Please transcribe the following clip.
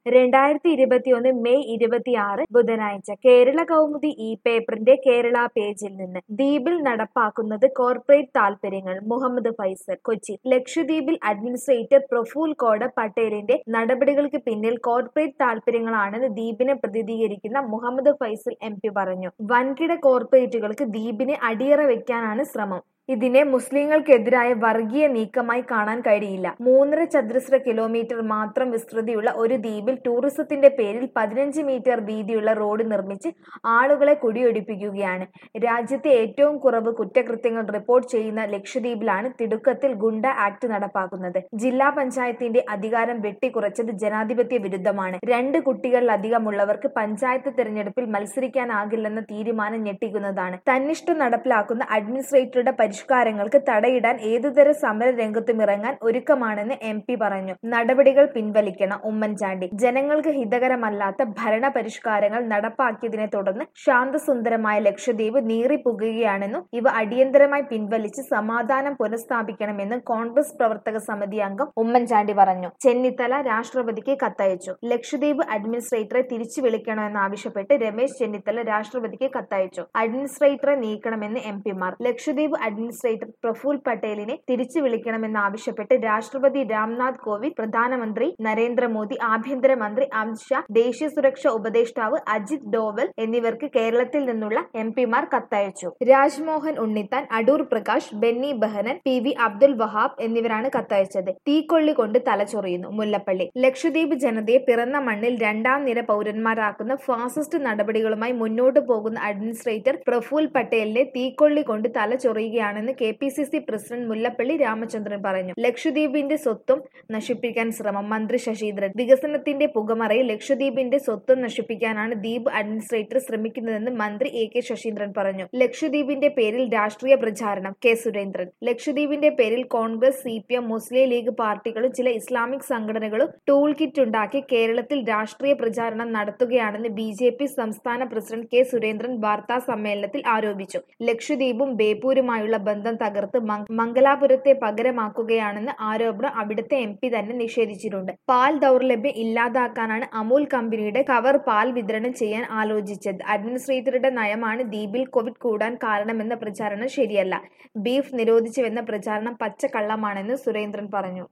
രണ്ടായിരത്തി ഇരുപത്തിയൊന്ന് മെയ് ഇരുപത്തിയാറ് ബുധനാഴ്ച കേരള കൗമുദി ഈ പേപ്പറിന്റെ കേരള പേജിൽ നിന്ന് ദ്വീപിൽ നടപ്പാക്കുന്നത് കോർപ്പറേറ്റ് താൽപര്യങ്ങൾ മുഹമ്മദ് ഫൈസൽ കൊച്ചി ലക്ഷദ്വീപിൽ അഡ്മിനിസ്ട്രേറ്റർ പ്രഫുൽ കോട പട്ടേലിന്റെ നടപടികൾക്ക് പിന്നിൽ കോർപ്പറേറ്റ് താൽപര്യങ്ങളാണെന്ന് ദ്വീപിനെ പ്രതിനിധീകരിക്കുന്ന മുഹമ്മദ് ഫൈസൽ എം പി പറഞ്ഞു വൻകിട കോർപ്പറേറ്റുകൾക്ക് ദ്വീപിന് അടിയറ വെക്കാനാണ് ശ്രമം ഇതിനെ മുസ്ലിങ്ങൾക്കെതിരായ വർഗീയ നീക്കമായി കാണാൻ കഴിയില്ല മൂന്നര ചതുരശ്ര കിലോമീറ്റർ മാത്രം വിസ്തൃതിയുള്ള ഒരു ദ്വീപിൽ ടൂറിസത്തിന്റെ പേരിൽ പതിനഞ്ച് മീറ്റർ വീതിയുള്ള റോഡ് നിർമ്മിച്ച് ആളുകളെ കുടിയൊഴിപ്പിക്കുകയാണ് രാജ്യത്തെ ഏറ്റവും കുറവ് കുറ്റകൃത്യങ്ങൾ റിപ്പോർട്ട് ചെയ്യുന്ന ലക്ഷദ്വീപിലാണ് തിടുക്കത്തിൽ ഗുണ്ട ആക്ട് നടപ്പാക്കുന്നത് ജില്ലാ പഞ്ചായത്തിന്റെ അധികാരം വെട്ടിക്കുറച്ചത് ജനാധിപത്യ വിരുദ്ധമാണ് രണ്ട് കുട്ടികളിലധികമുള്ളവർക്ക് പഞ്ചായത്ത് തെരഞ്ഞെടുപ്പിൽ മത്സരിക്കാനാകില്ലെന്ന തീരുമാനം ഞെട്ടിക്കുന്നതാണ് തന്നിഷ്ടം നടപ്പിലാക്കുന്ന അഡ്മിനിസ്ട്രേറ്ററുടെ പരിഷ്കാരങ്ങൾക്ക് തടയിടാൻ ഏതുതര സമര രംഗത്തും ഇറങ്ങാൻ ഒരുക്കമാണെന്ന് എം പി പറഞ്ഞു നടപടികൾ പിൻവലിക്കണം ഉമ്മൻചാണ്ടി ജനങ്ങൾക്ക് ഹിതകരമല്ലാത്ത ഭരണ പരിഷ്കാരങ്ങൾ നടപ്പാക്കിയതിനെ തുടർന്ന് ശാന്തസുന്ദരമായ ലക്ഷദ്വീപ് നീറിപ്പുകയാണെന്നും ഇവ അടിയന്തരമായി പിൻവലിച്ച് സമാധാനം പുനഃസ്ഥാപിക്കണമെന്നും കോൺഗ്രസ് പ്രവർത്തക സമിതി അംഗം ഉമ്മൻചാണ്ടി പറഞ്ഞു ചെന്നിത്തല രാഷ്ട്രപതിക്ക് കത്തയച്ചു ലക്ഷദ്വീപ് അഡ്മിനിസ്ട്രേറ്ററെ തിരിച്ചു വിളിക്കണമെന്നാവശ്യപ്പെട്ട് രമേശ് ചെന്നിത്തല രാഷ്ട്രപതിക്ക് കത്തയച്ചു അഡ്മിനിസ്ട്രേറ്ററെ നീക്കണമെന്ന് എം പിമാർ ലക്ഷദ്വീപ് അഡ്മിനിസ്ട്രേറ്റർ പ്രഫുൽ പട്ടേലിനെ തിരിച്ചു വിളിക്കണമെന്നാവശ്യപ്പെട്ട് രാഷ്ട്രപതി രാംനാഥ് കോവിന്ദ് പ്രധാനമന്ത്രി നരേന്ദ്രമോദി ആഭ്യന്തരമന്ത്രി അമിത് ഷാ ദേശീയ സുരക്ഷാ ഉപദേഷ്ടാവ് അജിത് ഡോവൽ എന്നിവർക്ക് കേരളത്തിൽ നിന്നുള്ള എം പിമാർ കത്തയച്ചു രാജ്മോഹൻ ഉണ്ണിത്താൻ അടൂർ പ്രകാശ് ബെന്നി ബെഹനൻ പി വി അബ്ദുൽ വഹാബ് എന്നിവരാണ് കത്തയച്ചത് തീക്കൊള്ളി കൊണ്ട് തലചൊറിയുന്നു മുല്ലപ്പള്ളി ലക്ഷദ്വീപ് ജനതയെ പിറന്ന മണ്ണിൽ രണ്ടാം നിര പൗരന്മാരാക്കുന്ന ഫാസിസ്റ്റ് നടപടികളുമായി മുന്നോട്ടു പോകുന്ന അഡ്മിനിസ്ട്രേറ്റർ പ്രഫുൽ പട്ടേലിനെ തീക്കൊള്ളി കൊണ്ട് തല ചൊറിയുകയാണെന്ന് K P C C president Mullappally Ramachandran പറഞ്ഞു ലക്ഷദ്വീപിന്റെ സ്വത്തും നശിപ്പിക്കാൻ ശ്രമം മന്ത്രി ശശീന്ദ്രൻ വികസനത്തിന്റെ പുകമറയിൽ ലക്ഷദ്വീപിന്റെ സ്വത്വം നശിപ്പിക്കാനാണ് ദ്വീപ് അഡ്മിനിസ്ട്രേറ്റർ ശ്രമിക്കുന്നതെന്ന് മന്ത്രി എ കെ ശശീന്ദ്രൻ പറഞ്ഞു ലക്ഷദ്വീപിന്റെ പേരിൽ രാഷ്ട്രീയ പ്രചാരണം കെ സുരേന്ദ്രൻ ലക്ഷദ്വീപിന്റെ പേരിൽ Congress C P M Muslim League പാർട്ടികളും ചില ഇസ്ലാമിക് സംഘടനകളും ടൂൾ കിറ്റ് ഉണ്ടാക്കി കേരളത്തിൽ രാഷ്ട്രീയ പ്രചാരണം നടത്തുകയാണെന്ന് ബി ജെ പി സംസ്ഥാന പ്രസിഡന്റ് കെ സുരേന്ദ്രൻ വാർത്താ സമ്മേളനത്തിൽ ആരോപിച്ചു ലക്ഷദ്വീപും ബേപ്പൂരുമായുള്ള ബന്ധം തകർത്ത് മംഗലാപുരത്തെ പകരമാക്കുകയാണെന്ന് ആരോപണം അവിടുത്തെ എം പി തന്നെ നിഷേധിച്ചിട്ടുണ്ട് പാൽ ദൗർലഭ്യം ഇല്ലാതാക്കാനാണ് അമൂൽ കമ്പനിയുടെ കവർ പാൽ വിതരണം ചെയ്യാൻ ആലോചിച്ചത് അഡ്മിനിസ്ട്രേറ്ററുടെ നയമാണ് ദ്വീപിൽ കോവിഡ് കൂടാൻ കാരണമെന്ന പ്രചാരണം ശരിയല്ല ബീഫ് നിരോധിച്ചുവെന്ന പ്രചാരണം പച്ചക്കള്ളമാണെന്ന് സുരേന്ദ്രൻ പറഞ്ഞു